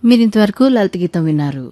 మీరింతవరకు లలిత గీతం విన్నారు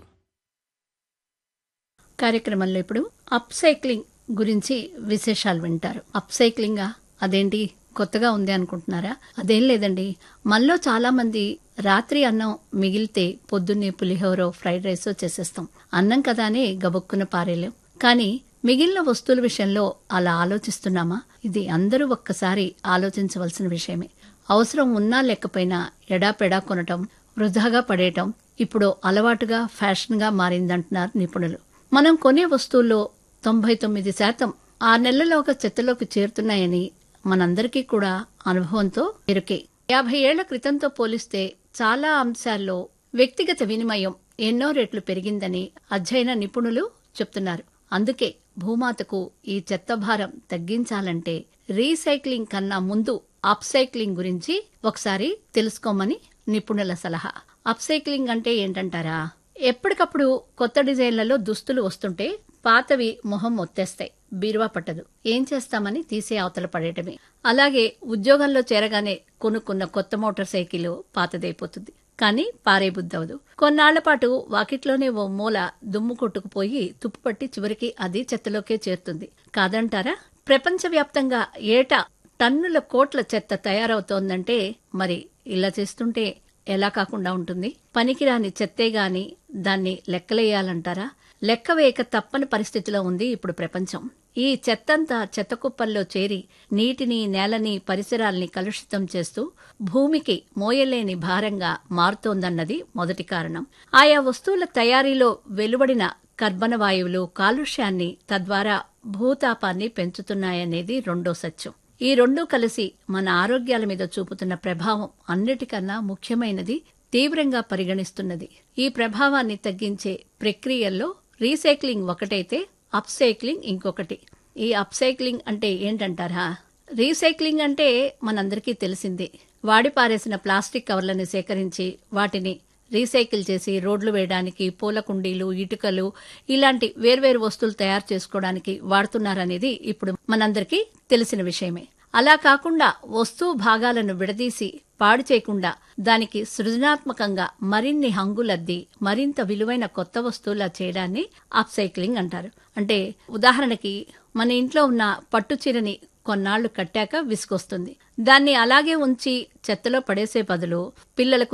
కార్యక్రమంలో ఇప్పుడు అప్ సైక్లింగ్ గురించి విశేషాలు వింటారు అప్ సైక్లింగా అదేంటి కొత్తగా ఉంది అనుకుంటున్నారా అదేం లేదండి మనలో చాలా మంది రాత్రి అన్నం మిగిలితే పొద్దున్నే పులిహోరో ఫ్రైడ్ రైసో చేసేస్తాం అన్నం కదా అని గబుక్కున పారేలేం కానీ మిగిలిన వస్తువుల విషయంలో అలా ఆలోచిస్తున్నామా ఇది అందరూ ఒక్కసారి ఆలోచించవలసిన విషయమే అవసరం ఉన్నా లేకపోయినా ఎడాపెడా కొనటం వృధాగా పడేయటం ఇప్పుడు అలవాటుగా ఫ్యాషన్గా మారిందంటున్నారు నిపుణులు మనం కొనే వస్తువుల్లో తొంభై తొమ్మిది శాతం ఆ నెలలోగా చెత్తలోకి చేరుతున్నాయని మనందరికీ కూడా అనుభవంతో ఎరుకే యాభై ఏళ్ల క్రితంతో పోలిస్తే చాలా అంశాల్లో వ్యక్తిగత వినిమయం ఎన్నో రెట్లు పెరిగిందని అధ్యయన నిపుణులు చెప్తున్నారు అందుకే భూమాతకు ఈ చెత్త భారం తగ్గించాలంటే రీసైక్లింగ్ కన్నా ముందు అప్సైక్లింగ్ గురించి ఒకసారి తెలుసుకోమని నిపుణుల సలహా అప్సైక్లింగ్ అంటే ఏంటంటారా ఎప్పటికప్పుడు కొత్త డిజైన్లలో దుస్తులు వస్తుంటే పాతవి మొహం ఒత్తేస్తాయి బీరువా పట్టదు ఏం చేస్తామని తీసే అవతల పడేయటమే అలాగే ఉద్యోగంలో చేరగానే కొనుక్కున్న కొత్త మోటార్ సైకిల్ పాతదైపోతుంది కానీ పారే బుద్ధవదు కొన్నాళ్ల పాటు వాకిట్లోనే ఓ మూల దుమ్ము కొట్టుకుపోయి తుప్పుపట్టి చివరికి అది చెత్తలోకే చేరుతుంది కాదంటారా ప్రపంచవ్యాప్తంగా ఏటా టన్నుల కోట్ల చెత్త తయారవుతోందంటే మరి ఇలా చేస్తుంటే ఎలా కాకుండా ఉంటుంది పనికిరాని చెత్తే గాని దాన్ని లెక్కలేయాలంటారా లెక్క వేయక తప్పని పరిస్థితిలో ఉంది ఇప్పుడు ప్రపంచం ఈ చెత్తంతా చెత్త కుప్పల్లో చేరి నీటిని నేలని పరిసరాల్ని కలుషితం చేస్తూ భూమికి మోయలేని భారంగా మారుతోందన్నది మొదటి కారణం ఆయా వస్తువుల తయారీలో వెలువడిన కర్బన వాయువులు కాలుష్యాన్ని తద్వారా భూతాపాన్ని పెంచుతున్నాయనేది రెండో సత్యం ఈ రెండూ కలిసి మన ఆరోగ్యాల మీద చూపుతున్న ప్రభావం అన్నిటికన్నా ముఖ్యమైనది తీవ్రంగా పరిగణిస్తున్నది ఈ ప్రభావాన్ని తగ్గించే ప్రక్రియల్లో రీసైక్లింగ్ ఒకటైతే అప్సైక్లింగ్ ఇంకొకటి ఈ అప్సైక్లింగ్ అంటే ఏంటంటారా రీసైక్లింగ్ అంటే మనందరికీ తెలిసిందే వాడి పారేసిన ప్లాస్టిక్ కవర్లను సేకరించి వాటిని రీసైకిల్ చేసి రోడ్లు వేయడానికి పూల కుండీలు ఇటుకలు ఇలాంటి వేర్వేరు వస్తువులు తయారు చేసుకోవడానికి వాడుతున్నారనేది ఇప్పుడు మనందరికీ తెలిసిన విషయమే అలా కాకుండా వస్తువు భాగాలను విడదీసి పాడు చేయకుండా దానికి సృజనాత్మకంగా మరిన్ని హంగులద్ది మరింత విలువైన కొత్త వస్తువులా చేయడాన్ని అప్సైక్లింగ్ అంటారు అంటే ఉదాహరణకి మన ఇంట్లో ఉన్న పట్టు చీరని కొన్నాళ్లు కట్టాక విసుకొస్తుంది దాన్ని అలాగే ఉంచి చెత్తలో పడేసే బదులు పిల్లలకు